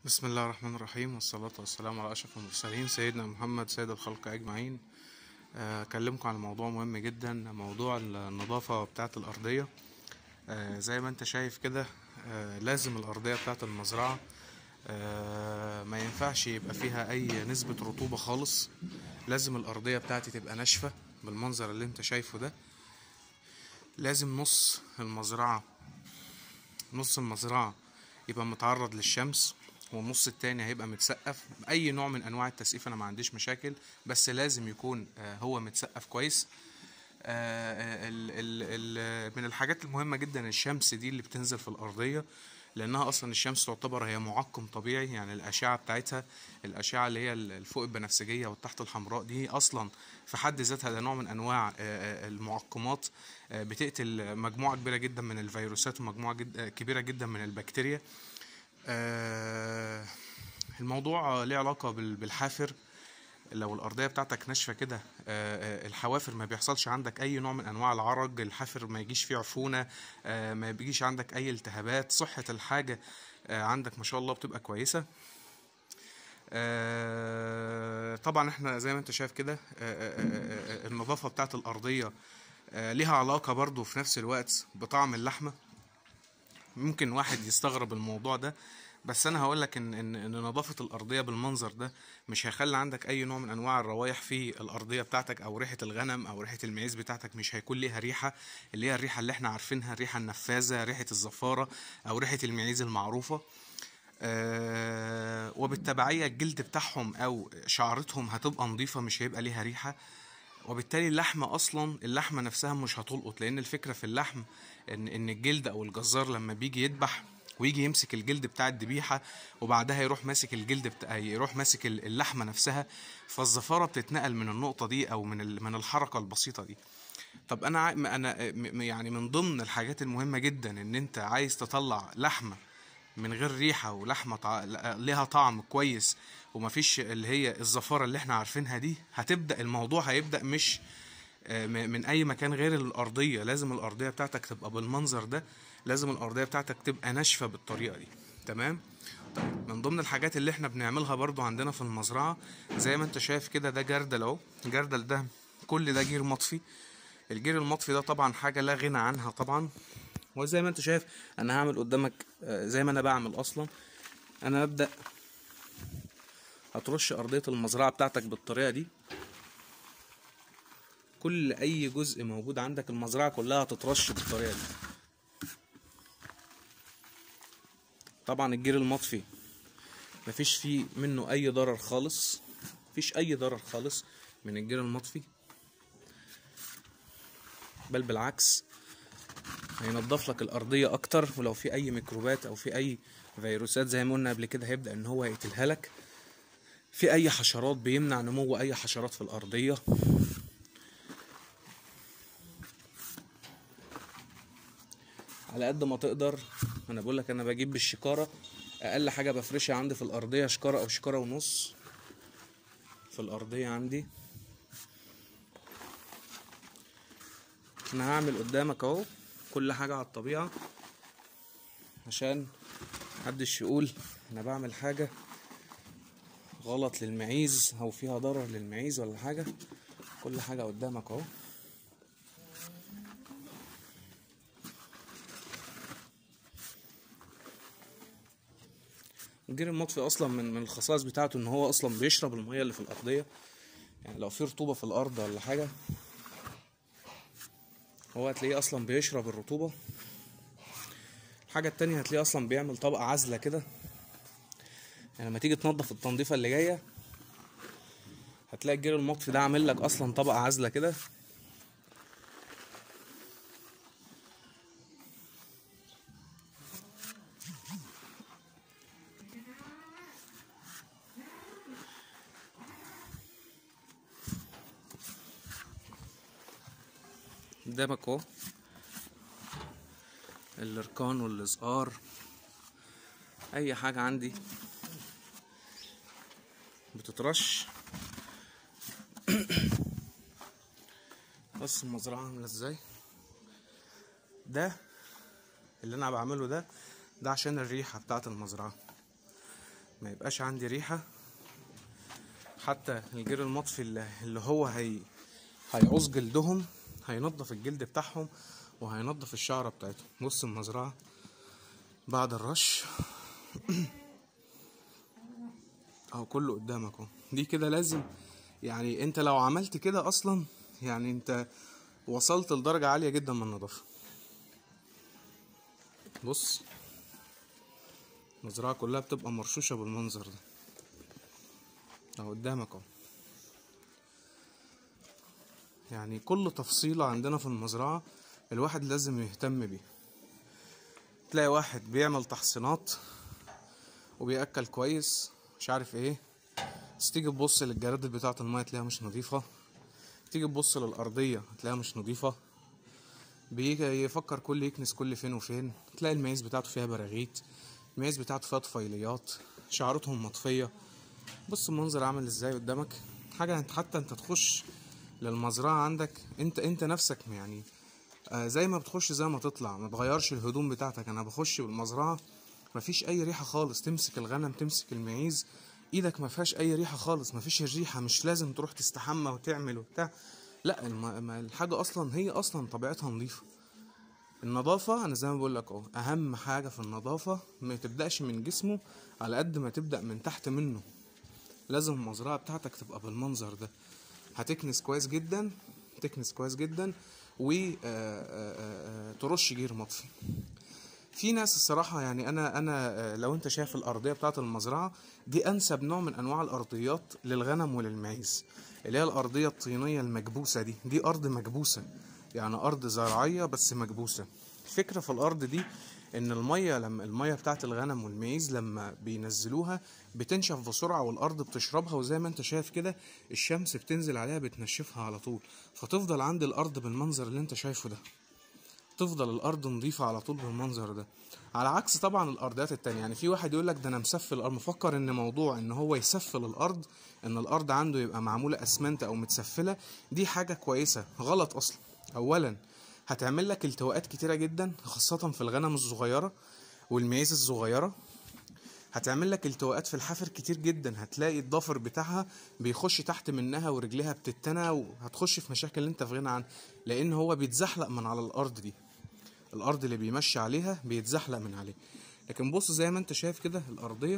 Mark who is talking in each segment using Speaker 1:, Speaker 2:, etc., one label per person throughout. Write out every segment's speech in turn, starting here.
Speaker 1: بسم الله الرحمن الرحيم والصلاة والسلام على أشرف المرسلين سيدنا محمد سيد الخلق أجمعين آه، أكلمكم عن موضوع مهم جدا موضوع النظافة بتاعة الأرضية آه، زي ما أنت شايف كده آه، لازم الأرضية بتاعة المزرعة آه، ما ينفعش يبقى فيها أي نسبة رطوبة خالص لازم الأرضية بتاعتي تبقى ناشفة بالمنظر اللي أنت شايفه ده لازم نص المزرعة نص المزرعة يبقى متعرض للشمس والنص التاني هيبقى متسقف اي نوع من انواع التسقيف انا ما عنديش مشاكل بس لازم يكون آه، هو متسقف كويس آه، ال ال ال من الحاجات المهمة جدا الشمس دي اللي بتنزل في الأرضية لأنها أصلا الشمس تعتبر هي معقم طبيعي يعني الأشعة بتاعتها الأشعة اللي هي الفوق البنفسجية والتحت الحمراء دي أصلا في حد ذاتها ده نوع من أنواع آه، آه، المعقمات آه، بتقتل مجموعة كبيرة جدا من الفيروسات ومجموعة جد آه، كبيرة جدا من البكتيريا آه، الموضوع ليه علاقة بال- بالحافر لو الأرضية بتاعتك ناشفة كده آه، آه، الحوافر ما بيحصلش عندك أي نوع من أنواع العرج الحافر ما يجيش فيه عفونة آه، ما بيجيش عندك أي التهابات صحة الحاجة آه، عندك ما شاء الله بتبقى كويسة آه، طبعا احنا زي ما انت شايف كده آه، آه، آه، آه، النظافة بتاعت الأرضية آه، ليها علاقة برضو في نفس الوقت بطعم اللحمة ممكن واحد يستغرب الموضوع ده بس انا هقول لك ان ان ان نظافه الارضيه بالمنظر ده مش هيخلي عندك اي نوع من انواع الروايح في الارضيه بتاعتك او ريحه الغنم او ريحه المعيز بتاعتك مش هيكون ليها ريحه اللي هي الريحه اللي احنا عارفينها الريحه النفاذه ريحه الزفاره او ريحه المعيز المعروفه آه وبالتبعيه الجلد بتاعهم او شعرتهم هتبقى نظيفه مش هيبقى ليها ريحه وبالتالي اللحمة أصلا اللحمة نفسها مش هتلقط لأن الفكرة في اللحم إن إن الجلد أو الجزار لما بيجي يذبح ويجي يمسك الجلد بتاع الذبيحة وبعدها يروح ماسك الجلد بتاع يروح ماسك ال- اللحمة نفسها فالزفارة بتتنقل من النقطة دي أو من ال- من الحركة البسيطة دي طب أنا عا- ما أنا م- م- يعني من ضمن الحاجات المهمة جدا إن أنت عايز تطلع لحمة من غير ريحة ولحمة طع... ليها طعم كويس ومفيش اللي هي الزفارة اللي احنا عارفينها دي هتبدأ الموضوع هيبدأ مش آه، م- من أي مكان غير الأرضية لازم الأرضية بتاعتك تبقى بالمنظر ده لازم الأرضية بتاعتك تبقى ناشفة بالطريقة دي تمام طيب من ضمن الحاجات اللي احنا بنعملها برضو عندنا في المزرعة زي ما انت شايف كده ده جردل اهو جردل ده كل ده جير مطفي الجير المطفي ده طبعا حاجة لا غنى عنها طبعا وزي ما انت شايف انا هعمل قدامك آه، زي ما انا بعمل اصلا انا هبدأ هترش ارضية المزرعة بتاعتك بالطريقة دي كل اي جزء موجود عندك المزرعة كلها هتترش بالطريقة دي طبعا الجير المطفي مفيش فيه منه اي ضرر خالص مفيش اي ضرر خالص من الجير المطفي بل بالعكس هينضف لك الارضيه اكتر ولو في اي ميكروبات او في اي فيروسات زي ما قلنا قبل كده هيبدا ان هو يقتلها لك في اي حشرات بيمنع نمو اي حشرات في الارضيه على قد ما تقدر انا بقول لك انا بجيب بالشكاره اقل حاجه بفرشها عندي في الارضيه شكاره او شكاره ونص في الارضيه عندي انا هعمل قدامك اهو كل حاجه على الطبيعه عشان محدش يقول انا بعمل حاجه غلط للمعيز او فيها ضرر للمعيز ولا حاجه كل حاجه قدامك اهو الجير المطفي اصلا من من الخصائص بتاعته ان هو اصلا بيشرب الميه اللي في الارضيه يعني لو في رطوبه في الارض ولا حاجه هو هتلاقيه اصلا بيشرب الرطوبه الحاجه التانية هتلاقيه اصلا بيعمل طبقه عازله كده يعني لما تيجي تنظف التنظيفه اللي جايه هتلاقي الجير المطفي ده عامل لك اصلا طبقه عازله كده قدامك اهو الاركان والازقار اي حاجة عندي بتترش بص المزرعة عاملة ازاي ده اللي انا بعمله ده ده عشان الريحة بتاعة المزرعة ما يبقاش عندي ريحة حتى الجير المطفي اللي اللي هو هي هيعوز جلدهم هينضف الجلد بتاعهم وهينضف الشعرة بتاعتهم بص المزرعة بعد الرش اهو كله قدامك اهو دي كده لازم يعني انت لو عملت كده اصلا يعني انت وصلت لدرجة عالية جدا من النظافة بص المزرعة كلها بتبقى مرشوشة بالمنظر ده اهو قدامك اهو يعني كل تفصيلة عندنا في المزرعة الواحد لازم يهتم بيها تلاقي واحد بيعمل تحصينات وبيأكل كويس مش عارف ايه بس تيجي تبص للجرادل بتاعة المية تلاقيها مش نظيفة تيجي تبص للأرضية هتلاقيها مش نظيفة بيجي يفكر كل يكنس كل فين وفين تلاقي المعيز بتاعته فيها براغيث المعيز بتاعته فيها طفيليات شعرتهم مطفية بص المنظر عامل ازاي قدامك حاجة انت حتى انت تخش للمزرعة عندك انت انت نفسك يعني آه زي ما بتخش زي ما تطلع ما تغيرش الهدوم بتاعتك انا بخش بالمزرعة مفيش اي ريحة خالص تمسك الغنم تمسك المعيز ايدك ما فيهاش اي ريحة خالص مفيش الريحة مش لازم تروح تستحمى وتعمل وبتاع لا الم... ما الحاجة اصلا هي اصلا طبيعتها نظيفة النظافة أنا زي ما بقول لك أهو أهم حاجة في النظافة ما تبدأش من جسمه على قد ما تبدأ من تحت منه لازم المزرعة بتاعتك تبقى بالمنظر ده هتكنس كويس جدا تكنس كويس جدا وترش جير مطفي في ناس الصراحة يعني أنا أنا آه، لو أنت شايف الأرضية بتاعة المزرعة دي أنسب نوع من أنواع الأرضيات للغنم وللمعيز اللي هي الأرضية الطينية المكبوسة دي دي أرض مكبوسة يعني أرض زراعية بس مكبوسة الفكرة في الأرض دي إن المية لما المية بتاعة الغنم والمعيز لما بينزلوها بتنشف بسرعة والأرض بتشربها وزي ما أنت شايف كده الشمس بتنزل عليها بتنشفها على طول فتفضل عند الأرض بالمنظر اللي أنت شايفه ده تفضل الارض نظيفه على طول بالمنظر ده على عكس طبعا الارضيات التانية يعني في واحد يقول لك ده انا مسفل الارض مفكر ان موضوع ان هو يسفل الارض ان الارض عنده يبقى معموله اسمنت او متسفله دي حاجه كويسه غلط اصلا اولا هتعمل لك التواءات كتيره جدا خاصه في الغنم الصغيره والمعيز الصغيره هتعمل لك التواءات في الحفر كتير جدا هتلاقي الضفر بتاعها بيخش تحت منها ورجليها بتتنى وهتخش في مشاكل اللي انت في غنى عنها لان هو بيتزحلق من على الارض دي الارض اللي بيمشي عليها بيتزحلق من عليه لكن بص زي ما انت شايف كده الارضيه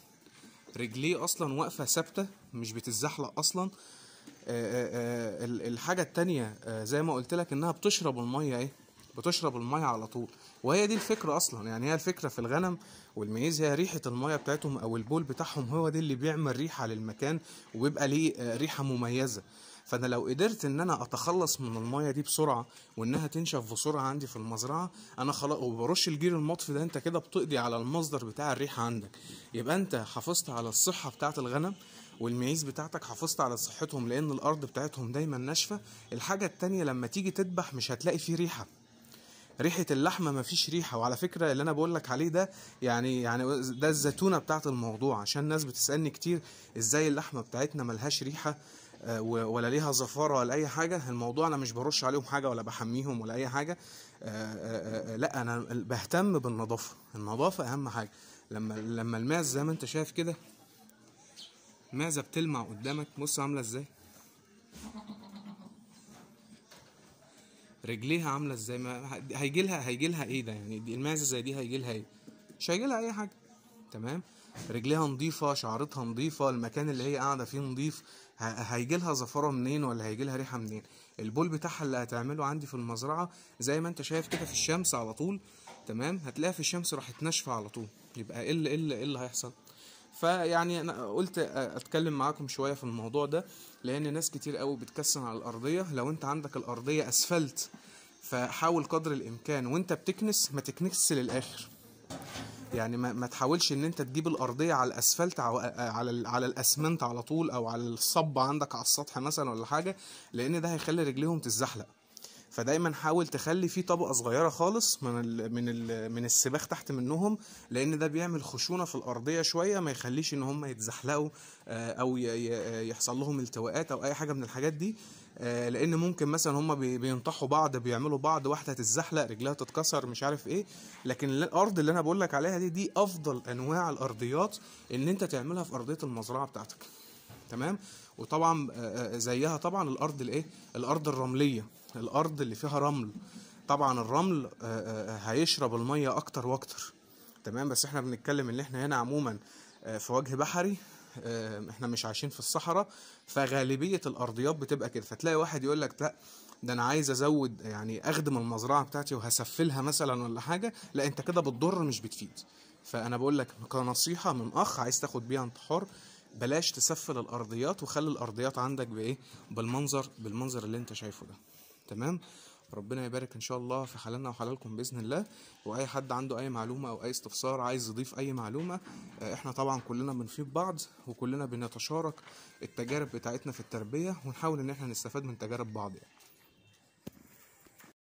Speaker 1: رجليه اصلا واقفه ثابته مش بتتزحلق اصلا آه، آه، آه، ال- الحاجه التانية آه، زي ما قلت لك انها بتشرب الميه ايه بتشرب الميه على طول وهي دي الفكره اصلا يعني هي الفكره في الغنم والمعيز هي ريحه الميه بتاعتهم او البول بتاعهم هو ده اللي بيعمل ريحه للمكان وبيبقى ليه آه، ريحه مميزه فانا لو قدرت ان انا اتخلص من الميه دي بسرعه وانها تنشف بسرعه عندي في المزرعه انا خلاص وبرش الجير المطفي ده انت كده بتقضي على المصدر بتاع الريحه عندك يبقى انت حافظت على الصحه بتاعه الغنم والمعيز بتاعتك حافظت على صحتهم لان الارض بتاعتهم دايما ناشفه الحاجه التانية لما تيجي تذبح مش هتلاقي فيه ريحه ريحه اللحمه مفيش ريحه وعلى فكره اللي انا بقول لك عليه ده يعني يعني ده الزتونه بتاعت الموضوع عشان الناس بتسالني كتير ازاي اللحمه بتاعتنا ملهاش ريحه آه، و- ولا ليها زفاره ولا اي حاجه الموضوع انا مش برش عليهم حاجه ولا بحميهم ولا اي حاجه آه، آه، آه، لا انا بهتم بالنظافه النظافه اهم حاجه لما لما الماس زي ما انت شايف كده معزه بتلمع قدامك بص عامله ازاي رجليها عامله ازاي ما هيجي لها هيجي لها ايه ده يعني دي المعزه زي دي هيجي لها ايه مش هيجي لها اي حاجه تمام رجليها نظيفه شعرتها نظيفه المكان اللي هي قاعده فيه نظيف هيجي لها زفاره منين ولا هيجي لها ريحه منين البول بتاعها اللي هتعمله عندي في المزرعه زي ما انت شايف كده في الشمس على طول تمام هتلاقيها في الشمس راحت ناشفه على طول يبقى ايه اللي ايه اللي, إيه اللي هيحصل فيعني انا قلت اتكلم معاكم شويه في الموضوع ده لان ناس كتير قوي بتكسن على الارضيه لو انت عندك الارضيه اسفلت فحاول قدر الامكان وانت بتكنس ما تكنسش للاخر يعني ما, ما تحاولش ان انت تجيب الارضيه على الاسفلت على على, ال- على الاسمنت على طول او على الصب عندك على السطح مثلا ولا حاجه لان ده هيخلي رجليهم تتزحلق فدايما حاول تخلي في طبقه صغيره خالص من ال من ال من السباخ تحت منهم لان ده بيعمل خشونه في الارضيه شويه ما يخليش ان هم يتزحلقوا آه، او ي- ي- يحصل لهم التواءات او اي حاجه من الحاجات دي آه، لان ممكن مثلا هم بينطحوا بعض بيعملوا بعض واحده تتزحلق رجلها تتكسر مش عارف ايه لكن الارض اللي انا بقول لك عليها دي دي افضل انواع الارضيات ان انت تعملها في ارضيه المزرعه بتاعتك تمام وطبعا آه، آه، زيها طبعا الارض الايه الارض الرمليه الارض اللي فيها رمل طبعا الرمل آه، آه، هيشرب الميه اكتر واكتر تمام بس احنا بنتكلم ان احنا هنا عموما آه، في وجه بحري آه، احنا مش عايشين في الصحراء فغالبيه الارضيات بتبقى كده فتلاقي واحد يقول لك لا ده انا عايز ازود يعني اخدم المزرعه بتاعتي وهسفلها مثلا ولا حاجه لا انت كده بتضر مش بتفيد فانا بقول لك كنصيحه من اخ عايز تاخد بيها انت حر بلاش تسفل الارضيات وخلي الارضيات عندك بايه بالمنظر بالمنظر اللي انت شايفه ده تمام ربنا يبارك ان شاء الله في حلالنا وحلالكم باذن الله واي حد عنده اي معلومه او اي استفسار عايز يضيف اي معلومه آه، احنا طبعا كلنا بنفيد بعض وكلنا بنتشارك التجارب بتاعتنا في التربيه ونحاول ان احنا نستفاد من تجارب بعض يعني